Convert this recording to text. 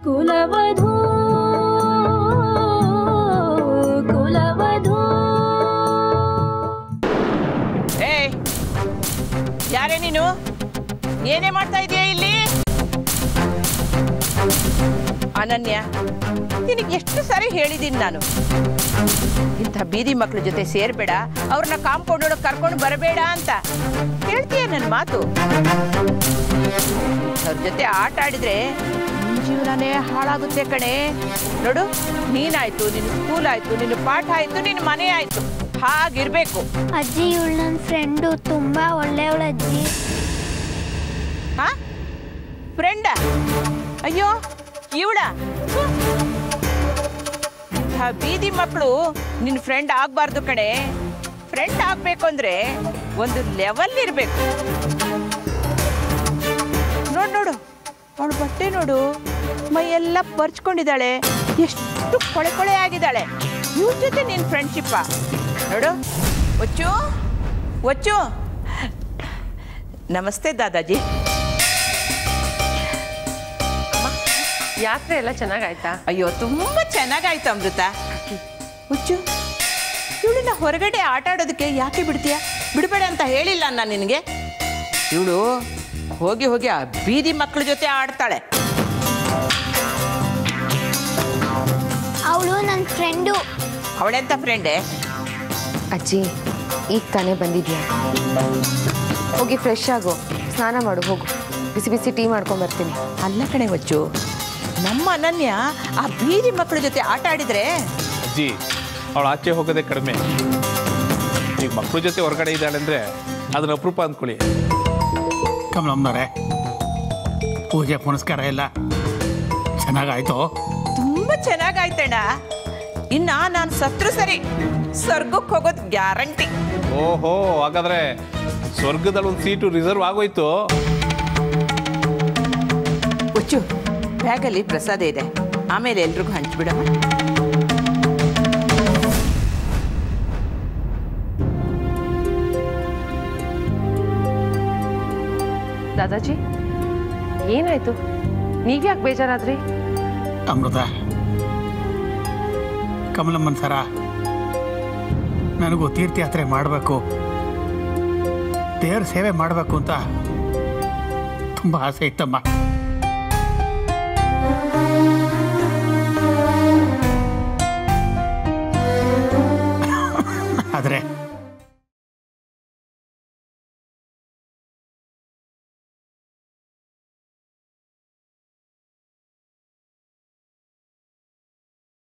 ಕುಲವಧೂ ಕುಲವಧೂ ಏ ಯಾರೇ ನೀನು ಏನೇ ಮಾಡ್ತಾ ಇದೀಯ ಇಲ್ಲಿ ಅನನ್ಯ ನಿನಗೆ ಎಷ್ಟು ಸಾರಿ ಹೇಳಿದ್ದೀನಿ ನಾನು ಇಂಥ ಬೀದಿ ಮಕ್ಳ ಜೊತೆ ಸೇರ್ಬೇಡ ಅವ್ರನ್ನ ಕಾಂಪೌಂಡ್ ಒಳಗೆ ಕರ್ಕೊಂಡು ಬರಬೇಡ ಅಂತ ಹೇಳ್ತೀಯ ನನ್ನ ಮಾತು ಅವ್ರ ಜೊತೆ ಆಟ ಆಡಿದ್ರೆ ನಿನ್ ಜೀವನನೇ ಹಾಳಾಗುತ್ತೆ ಕಣೆ ನೋಡು ನೀನಾಯ್ತು ನಿನ್ನ ಸ್ಕೂಲ್ ಆಯ್ತು ನಿನ್ನ ಪಾಠ ಆಯ್ತು ನಿನ್ನ ಮನೆ ಆಯ್ತು ಹಾಗಿರ್ಬೇಕು ಅಜ್ಜಿ ಇವಳು ನನ್ನ ಫ್ರೆಂಡು ತುಂಬಾ ಒಳ್ಳೆಯವಳು ಅಜ್ಜಿ ಹಾ ಫ್ರೆಂಡ ಅಯ್ಯೋ ಇವಳ ಬೀದಿ ಮಕ್ಕಳು ನಿನ್ನ ಫ್ರೆಂಡ್ ಆಗ್ಬಾರ್ದು ಕಣೆ ಫ್ರೆಂಡ್ ಆಗ್ಬೇಕು ಅಂದ್ರೆ ಒಂದು ಲೆವೆಲ್ ಇರಬೇಕು ನೋಡು ನೋಡು ಅವಳು ಬಟ್ಟೆ ನೋಡು ಮೈಯೆಲ್ಲ ಪರ್ಚ್ಕೊಂಡಿದ್ದಾಳೆ ಎಷ್ಟು ಕೊಳೆ ಕೊಳೆ ಆಗಿದ್ದಾಳೆ ಇವ್ರ ಜೊತೆ ನಿನ್ನ ಫ್ರೆಂಡ್ಶಿಪ್ಪ ನೋಡು ಒಚ್ಚು ಒಚ್ಚು ನಮಸ್ತೆ ದಾದಾಜಿ ಯಾತ್ರೆ ಎಲ್ಲ ಚೆನ್ನಾಗಾಯ್ತಾ ಅಯ್ಯೋ ತುಂಬಾ ಚೆನ್ನಾಗಾಯ್ತು ಅಮೃತ ಹುಚ್ಚು ಇವಳನ್ನ ಹೊರಗಡೆ ಆಟ ಆಡೋದಕ್ಕೆ ಯಾಕೆ ಬಿಡ್ತೀಯ ಬಿಡಬೇಡ ಅಂತ ಹೇಳಿಲ್ಲ ನಾನು ನಿನಗೆ ಇವಳು ಹೋಗಿ ಹೋಗಿ ಆ ಬೀದಿ ಮಕ್ಕಳ ಜೊತೆ ಆಡ್ತಾಳೆ ಅವಳು ನನ್ನ ಫ್ರೆಂಡು ಅವಳೆಂತ ಫ್ರೆಂಡೇ ಅಜ್ಜಿ ಈಗ ತಾನೇ ಬಂದಿದ್ಯಾ ಹೋಗಿ ಫ್ರೆಶ್ ಆಗು ಸ್ನಾನ ಮಾಡು ಹೋಗು ಬಿಸಿ ಬಿಸಿ ಟೀ ಮಾಡ್ಕೊಂಡ್ ಬರ್ತೀನಿ ಅಲ್ಲ ಕಣೆ ಹುಚ್ಚು ನಮ್ಮ ಅನನ್ಯ ಆ ಬೀದಿ ಮಕ್ಕಳ ಜೊತೆ ಆಟ ಆಡಿದ್ರೆ ಅಜ್ಜಿ ಅವಳು ಆಚೆ ಹೋಗೋದೇ ಕಡಿಮೆ ಈಗ ಮಕ್ಕಳ ಜೊತೆ ಹೊರಗಡೆ ಇದ್ದಾಳೆ ಅಂದರೆ ಅದನ್ನ ಅಪರೂಪ ಅಂದ್ಕೊಳ್ಳಿ ಕಮಲಮ್ಮನವರೇ ಪೂಜೆ ಪುನಸ್ಕಾರ ಎಲ್ಲ ಚೆನ್ನಾಗಾಯ್ತು ತುಂಬಾ ಚೆನ್ನಾಗಾಯ್ತಣ್ಣ ಇನ್ನ ನಾನು ಸತ್ರು ಸರಿ ಸ್ವರ್ಗಕ್ಕೆ ಹೋಗೋದು ಗ್ಯಾರಂಟಿ ಓಹೋ ಹಾಗಾದ್ರೆ ಸ್ವರ್ಗದಲ್ಲಿ ಒಂದು ಸೀಟು ರಿಸರ್ವ್ ಆಗೋಯ್ತು ಹುಚ್ಚು ಬ್ಯಾಗಲ್ಲಿ ಪ್ರಸಾದ ಇದೆ ಆಮೇಲೆ ಎಲ್ರಿಗೂ ಹಂಚ್ಬಿಡಮ್ಮ ದಾದಾಜಿ ಏನಾಯ್ತು ನೀವ್ಯಾಕೆ ಬೇಜಾರಾದ್ರಿ ಅಮೃತ ಕಮಲಮ್ಮನ ಸರ ನನಗೂ ತೀರ್ಥಯಾತ್ರೆ ಮಾಡಬೇಕು ದೇವ್ರ ಸೇವೆ ಮಾಡಬೇಕು ಅಂತ ತುಂಬ ಆಸೆ ಇತ್ತಮ್ಮ ಆದರೆ